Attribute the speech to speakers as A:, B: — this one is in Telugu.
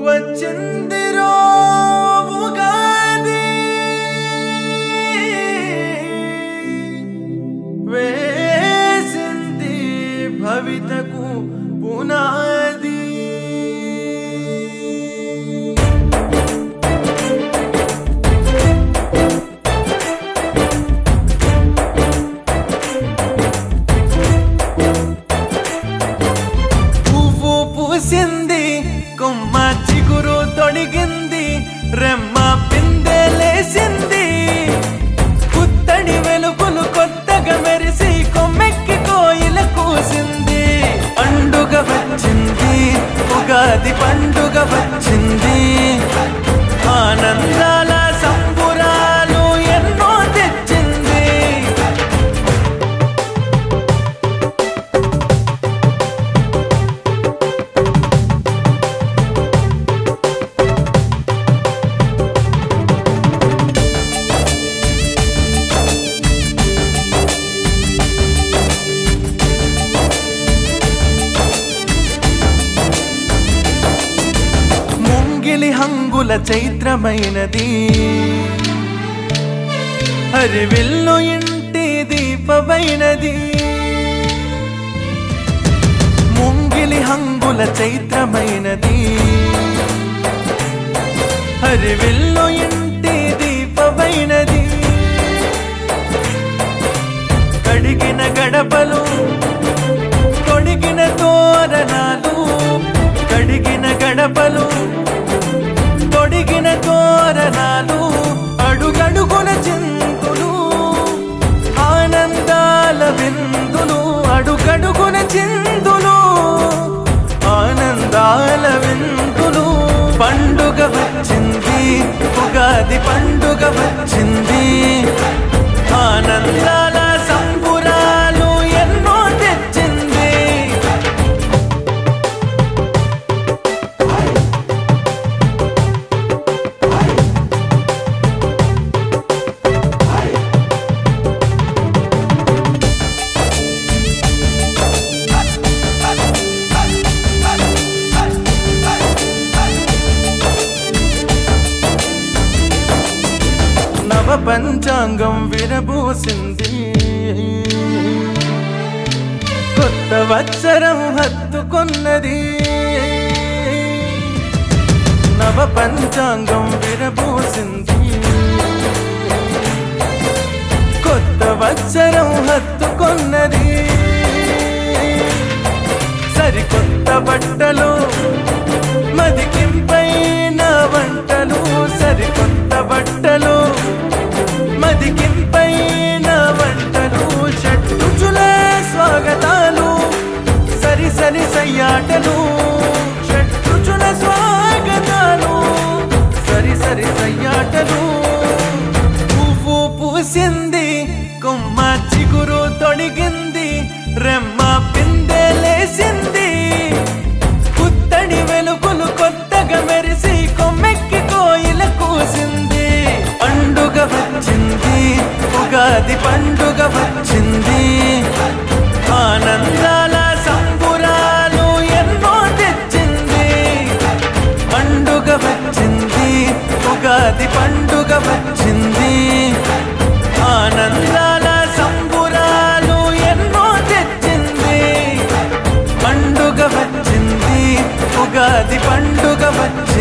A: వచ్చిందిరో ఉగాది వేసింది భవితకు పునాది పువ్వు పూసింది కొమ్మ చిగురు తొడిగింది రెమ్మ పిందెలేసింది పుత్తడి వెలుగులు కొత్తగా మెరిసి కొమ్మెక్కి కోయిల కూసింది పండుగ వచ్చింది ఉగాది పండుగ వచ్చింది ఆనందాల సంబురాలు ఎన్నో తెచ్చింది ముంగిలి హంగుల చైత్రమైనది హరివిల్లు ఇంటి దీపమైనది ముంగిలి హంగుల చైత్రమైనది హరివిల్లు ఇంటి దీపమైనది కడిగిన గడపలు తొడిగిన తోరణాలు కడిగిన గడపలు తొడిగిన తోరణాలు అడుగడుగున చింతులు ఆనందాల విందులు అడుగడుగున చిందులు ఆనందాల విందులు పండుగ వచ్చింది ఉగాది పండుగ వచ్చింది ఆనందాల సంబురాలు ఎన్నో తెచ్చింది నవ పంచాంగం విరబూసింది కొత్త వచ్చరం హత్తుకొన్నది నవ పంచాంగం విరబూసింది కొత్త వచ్చరం హత్తుకొన్నది సరికొత్త బట్టలు మదికింపైన వంటలు సరికొత్త బట్టలు మదికింపైన వంటలు షట్టుచుల స్వాగతాలు సరి సరి సయ్యాటలు షట్టుచుల స్వాగతాలు సరి సరి సయ్యాటలు పువ్వు పూసింది కొమ్మ చిగురు తొడిగింది రెమ్మ పిందెలేసింది పుత్తడి వెలుగులు కొత్తగా మెరిసి కొమ్మెక్కి కోయిల కూసింది పండుగ వచ్చింది ఉగాది పండుగ వచ్చింది ఆనందాల సంబురాలు ఎన్నో తెచ్చింది పండుగ వచ్చింది ఉగాది పండుగ వచ్చింది ఆనందాల సంబురాలు ఎన్నో తెచ్చింది పండుగ వచ్చింది ఉగాది పండుగ వచ్చింది